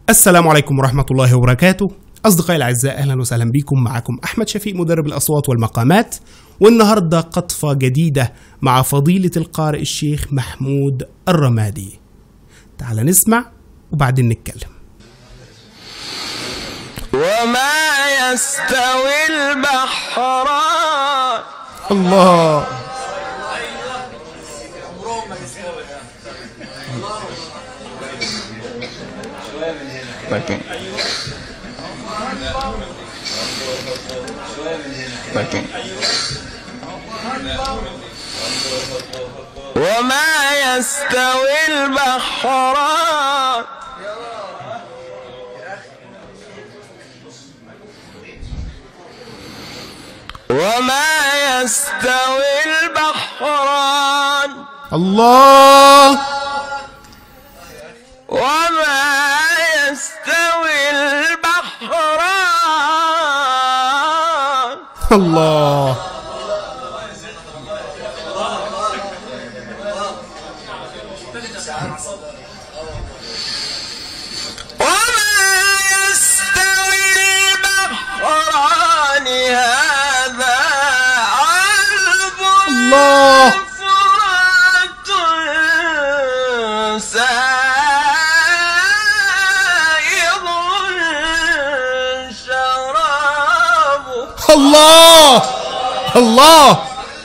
السلام عليكم ورحمة الله وبركاته أصدقائي الأعزاء أهلا وسهلا بكم معكم أحمد شفيق مدرب الأصوات والمقامات والنهاردة قطفة جديدة مع فضيلة القارئ الشيخ محمود الرمادي تعال نسمع وبعدين نتكلم وما يستوي البحران الله لكن لكن وما يستوي البحران وما يستوي البحران الله وما يستوي البحران الله وما يستوي البحران هذا عذب الله فرات سائغ شرابه الله الله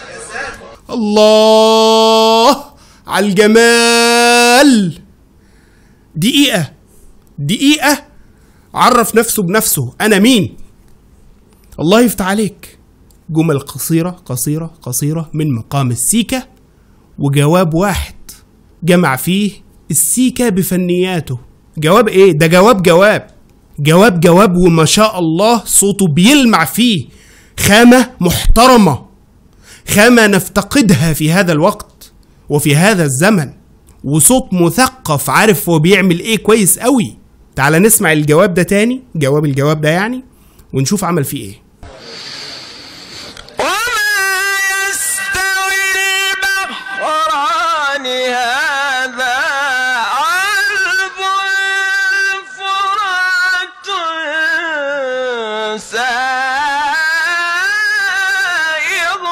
الله على الجمال دقيقة دقيقة عرف نفسه بنفسه أنا مين الله يفتح عليك جمل قصيرة قصيرة قصيرة من مقام السيكة وجواب واحد جمع فيه السيكة بفنياته جواب ايه ده جواب جواب جواب جواب وما شاء الله صوته بيلمع فيه خامة محترمة خامة نفتقدها في هذا الوقت وفي هذا الزمن وصوت مثقف عارف هو بيعمل ايه كويس قوي تعال نسمع الجواب ده تاني جواب الجواب ده يعني ونشوف عمل فيه ايه وما يستوي البحران هذا عذب فرات سائغ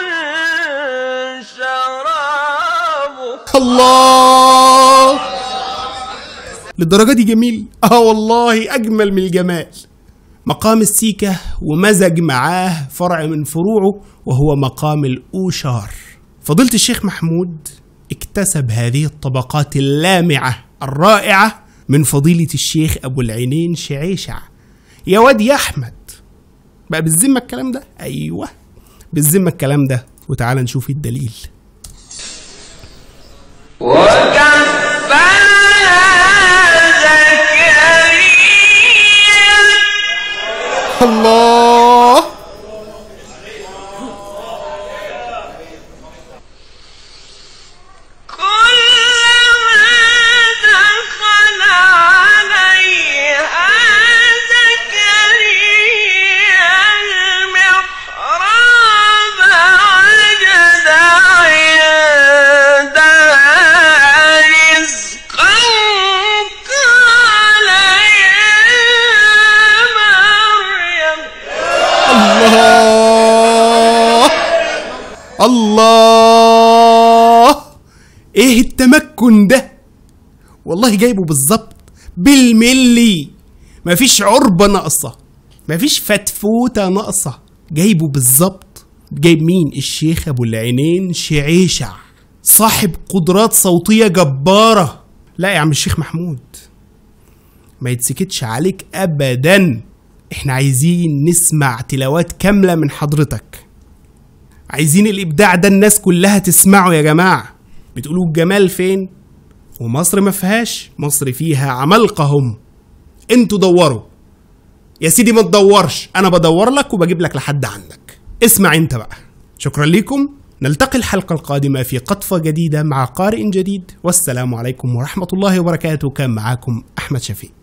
شرابه الله للدرجة دي جميل اه والله اجمل من الجمال مقام السيكة ومزج معاه فرع من فروعه وهو مقام الأوشار فضيلة الشيخ محمود اكتسب هذه الطبقات اللامعة الرائعة من فضيلة الشيخ أبو العينين شعيشع يا واد يا أحمد بقى بالذمة الكلام ده أيوه بالذمة الكلام ده وتعالى نشوف الدليل وكفى زكريا الله كلما دخل عليها زكريا المحراب وجد عندها رزقا قال يا مريم الله الله ايه التمكن ده والله جايبه بالظبط بالملي مفيش عربة ناقصة مفيش فتفوتة ناقصة جايبه بالظبط جايب مين الشيخ ابو العينين شعيشع صاحب قدرات صوتية جبارة لا يا عم الشيخ محمود ما يتسكتش عليك ابدا احنا عايزين نسمع تلاوات كاملة من حضرتك عايزين الابداع ده الناس كلها تسمعه يا جماعة بتقولوا الجمال فين ومصر ما فيهاش مصر فيها عمالقة هم انتوا دوروا يا سيدي ما تدورش انا بدور لك وبجيب لك لحد عندك اسمع انت بقى شكرا لكم نلتقي الحلقة القادمة في قطفة جديدة مع قارئ جديد والسلام عليكم ورحمة الله وبركاته كان معاكم أحمد شفيق